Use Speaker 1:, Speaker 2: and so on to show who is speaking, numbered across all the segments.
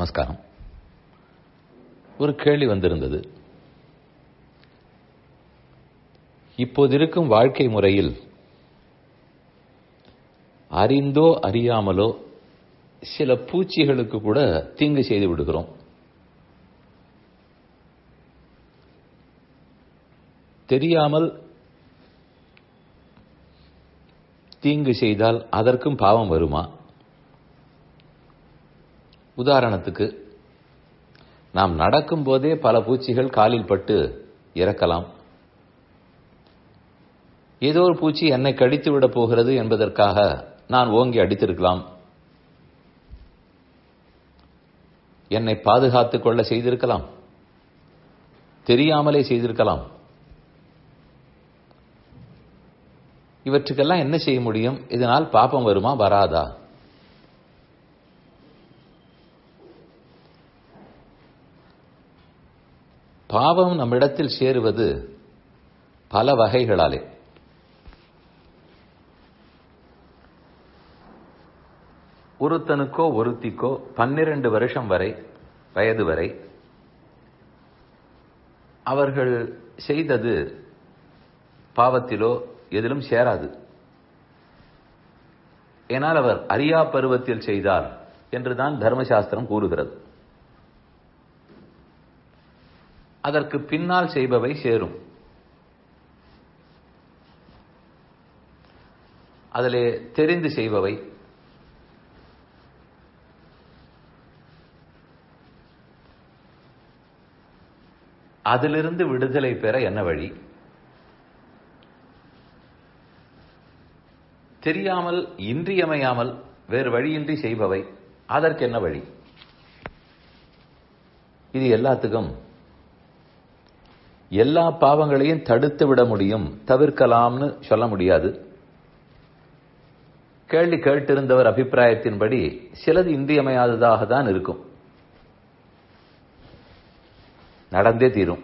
Speaker 1: நமஸ்காரம் ஒரு கேள்வி வந்திருந்தது இப்போது இருக்கும் வாழ்க்கை முறையில் அறிந்தோ அறியாமலோ சில பூச்சிகளுக்கு கூட தீங்கு செய்து விடுகிறோம் தெரியாமல் தீங்கு செய்தால் அதற்கும் பாவம் வருமா உதாரணத்துக்கு நாம் நடக்கும் போதே பல பூச்சிகள் காலில் பட்டு இறக்கலாம் ஏதோ ஒரு பூச்சி என்னை கடித்து விட போகிறது என்பதற்காக நான் ஓங்கி அடித்திருக்கலாம் என்னை பாதுகாத்துக் கொள்ள செய்திருக்கலாம் தெரியாமலே செய்திருக்கலாம் இவற்றுக்கெல்லாம் என்ன செய்ய முடியும் இதனால் பாப்பம் வருமா வராதா பாவம் நம்மிடத்தில் சேருவது பல வகைகளாலே ஒருத்தனுக்கோ ஒருத்திக்கோ பன்னிரண்டு வருஷம் வரை வயது வரை அவர்கள் செய்தது பாவத்திலோ எதிலும் சேராது ஏனால் அவர் அரியா பருவத்தில் செய்தார் என்றுதான் தர்மசாஸ்திரம் கூறுகிறது அதற்கு பின்னால் செய்பவை சேரும் அதிலே தெரிந்து செய்பவை அதிலிருந்து விடுதலை பெற என்ன வழி தெரியாமல் இன்றியமையாமல் வேறு வழியின்றி செய்பவை அதற்கு என்ன வழி இது எல்லாத்துக்கும் எல்லா பாவங்களையும் தடுத்து விட முடியும் தவிர்க்கலாம்னு சொல்ல முடியாது கேள்வி கேட்டிருந்தவர் அபிப்பிராயத்தின்படி சிலது இன்றியமையாததாக தான் இருக்கும் நடந்தே தீரும்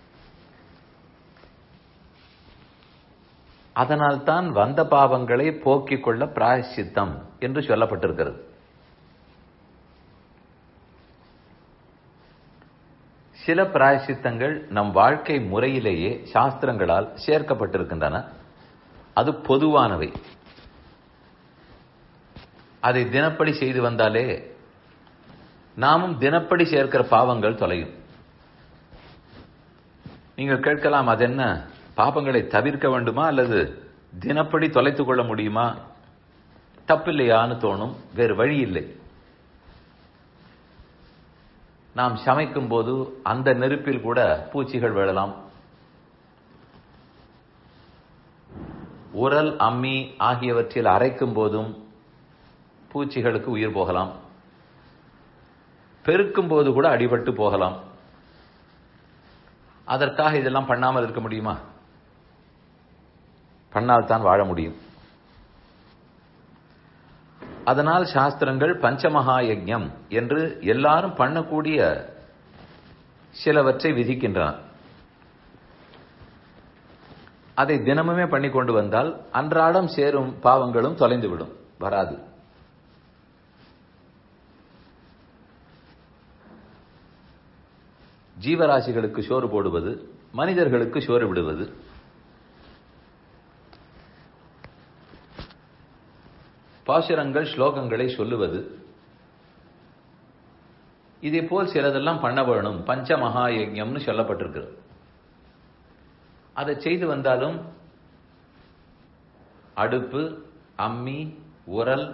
Speaker 1: அதனால் தான் வந்த பாவங்களை போக்கிக் கொள்ள பிராயசித்தம் என்று சொல்லப்பட்டிருக்கிறது சில பிராயசித்தங்கள் நம் வாழ்க்கை முறையிலேயே சாஸ்திரங்களால் சேர்க்கப்பட்டிருக்கின்றன அது பொதுவானவை அதை தினப்படி செய்து வந்தாலே நாமும் தினப்படி சேர்க்கிற பாவங்கள் தொலையும் நீங்கள் கேட்கலாம் அது என்ன பாபங்களை தவிர்க்க வேண்டுமா அல்லது தினப்படி தொலைத்துக் கொள்ள முடியுமா தப்பில்லையான்னு தோணும் வேறு வழி இல்லை நாம் சமைக்கும் போது அந்த நெருப்பில் கூட பூச்சிகள் விழலாம் உரல் அம்மி ஆகியவற்றில் அரைக்கும் போதும் பூச்சிகளுக்கு உயிர் போகலாம் பெருக்கும் போது கூட அடிபட்டு போகலாம் அதற்காக இதெல்லாம் பண்ணாமல் இருக்க முடியுமா பண்ணால் தான் வாழ முடியும் அதனால் சாஸ்திரங்கள் பஞ்சமகா யஜ்யம் என்று எல்லாரும் பண்ணக்கூடிய சிலவற்றை விதிக்கின்றன அதை தினமுமே பண்ணி கொண்டு வந்தால் அன்றாடம் சேரும் பாவங்களும் தொலைந்துவிடும் வராது ஜீவராசிகளுக்கு சோறு போடுவது மனிதர்களுக்கு சோறு விடுவது பாசுரங்கள் ஸ்லோகங்களை சொல்லுவது இதே போல் சிலதெல்லாம் பண்ண வேணும் பஞ்ச மகா யஜ்யம்னு சொல்லப்பட்டிருக்கிறது அதை செய்து வந்தாலும் அடுப்பு அம்மி உரல்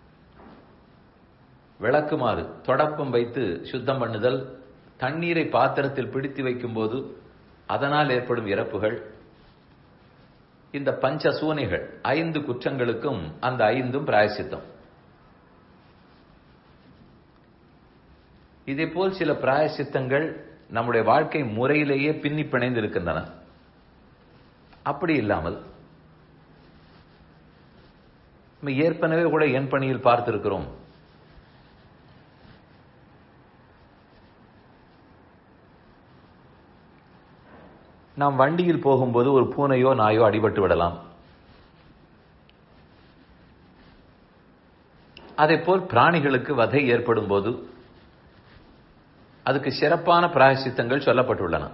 Speaker 1: விளக்குமாறு தொடப்பம் வைத்து சுத்தம் பண்ணுதல் தண்ணீரை பாத்திரத்தில் பிடித்து வைக்கும் போது அதனால் ஏற்படும் இறப்புகள் இந்த பஞ்ச சூனைகள் ஐந்து குற்றங்களுக்கும் அந்த ஐந்தும் பிராயசித்தம் இதே போல் சில பிராயசித்தங்கள் நம்முடைய வாழ்க்கை முறையிலேயே பின்னி பிணைந்து இருக்கின்றன அப்படி இல்லாமல் ஏற்கனவே கூட என் பணியில் பார்த்திருக்கிறோம் நாம் வண்டியில் போகும்போது ஒரு பூனையோ நாயோ அடிபட்டு விடலாம் அதே போல் பிராணிகளுக்கு வதை ஏற்படும் போது அதுக்கு சிறப்பான பிராயசித்தங்கள் சொல்லப்பட்டுள்ளன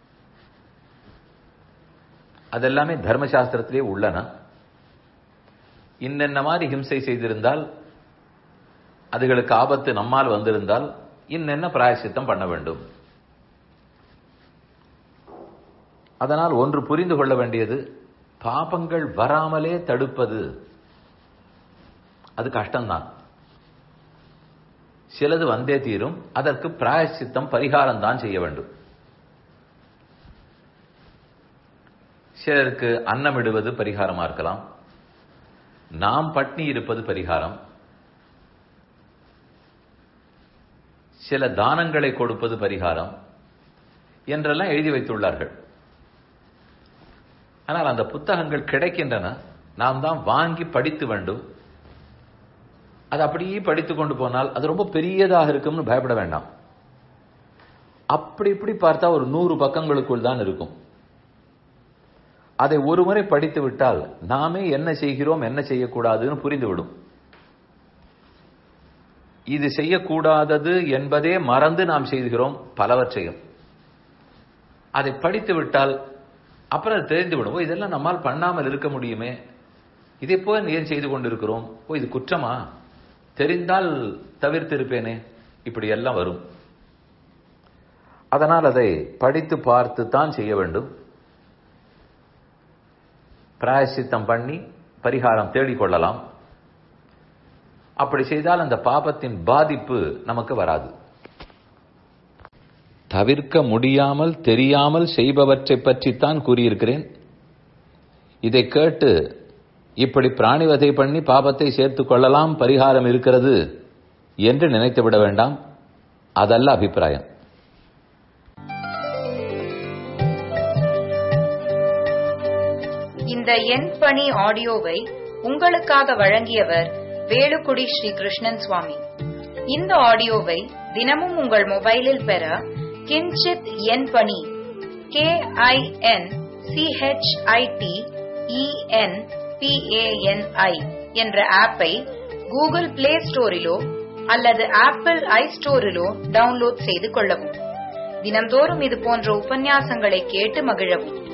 Speaker 1: அதெல்லாமே தர்மசாஸ்திரத்திலே உள்ளன இன்னென்ன மாதிரி ஹிம்சை செய்திருந்தால் அதுகளுக்கு ஆபத்து நம்மால் வந்திருந்தால் இன்னென்ன பிராயசித்தம் பண்ண வேண்டும் அதனால் ஒன்று புரிந்து கொள்ள வேண்டியது பாபங்கள் வராமலே தடுப்பது அது கஷ்டம்தான் சிலது வந்தே தீரும் அதற்கு பிராயசித்தம் பரிகாரம் தான் செய்ய வேண்டும் சிலருக்கு அன்னமிடுவது பரிகாரமா இருக்கலாம் நாம் பட்னி இருப்பது பரிகாரம் சில தானங்களை கொடுப்பது பரிகாரம் என்றெல்லாம் எழுதி வைத்துள்ளார்கள் ஆனால் அந்த புத்தகங்கள் கிடைக்கின்றன நாம் தான் வாங்கி படித்து வேண்டும் அது அப்படியே படித்து கொண்டு போனால் அது ரொம்ப பெரியதாக இருக்கும்னு பயப்பட வேண்டாம் அப்படி இப்படி பார்த்தா ஒரு நூறு பக்கங்களுக்குள் தான் இருக்கும் அதை ஒரு முறை படித்து விட்டால் நாமே என்ன செய்கிறோம் என்ன செய்யக்கூடாதுன்னு புரிந்துவிடும் இது செய்யக்கூடாதது என்பதே மறந்து நாம் செய்கிறோம் பலவற்றையும் அதை படித்து விட்டால் அப்புறம் அது தெரிந்து விடும் ஓ இதெல்லாம் நம்மால் பண்ணாமல் இருக்க முடியுமே இதை போய் ஏன் செய்து கொண்டிருக்கிறோம் ஓ இது குற்றமா தெரிந்தால் தவிர்த்து இருப்பேனே இப்படி எல்லாம் வரும் அதனால் அதை படித்து பார்த்து தான் செய்ய வேண்டும் பிராயசித்தம் பண்ணி பரிகாரம் தேடிக்கொள்ளலாம் அப்படி செய்தால் அந்த பாபத்தின் பாதிப்பு நமக்கு வராது தவிர்க்க முடியாமல் தெரியாமல் செய்பவற்றை பற்றித்தான் கூறியிருக்கிறேன் இதை கேட்டு இப்படி பிராணிவதை பண்ணி பாபத்தை சேர்த்துக் கொள்ளலாம் பரிகாரம் இருக்கிறது என்று நினைத்து விட வேண்டாம் அதல்ல அபிப்பிராயம்
Speaker 2: இந்த எண் பணி ஆடியோவை உங்களுக்காக வழங்கியவர் வேலுக்குடி ஸ்ரீ கிருஷ்ணன் சுவாமி இந்த ஆடியோவை தினமும் உங்கள் மொபைலில் பெற கிஞ்சித் எண் பணி கே ஐ என் சிஹெச்ஐடி இஎன் பிஏஎன்ஐ என்ற ஆப்பை கூகுள் பிளே ஸ்டோரிலோ அல்லது ஆப்பிள் ஐ ஸ்டோரிலோ டவுன்லோட் செய்து கொள்ளவும் தினம்தோறும் இது போன்ற உபன்யாசங்களை கேட்டு மகிழவும்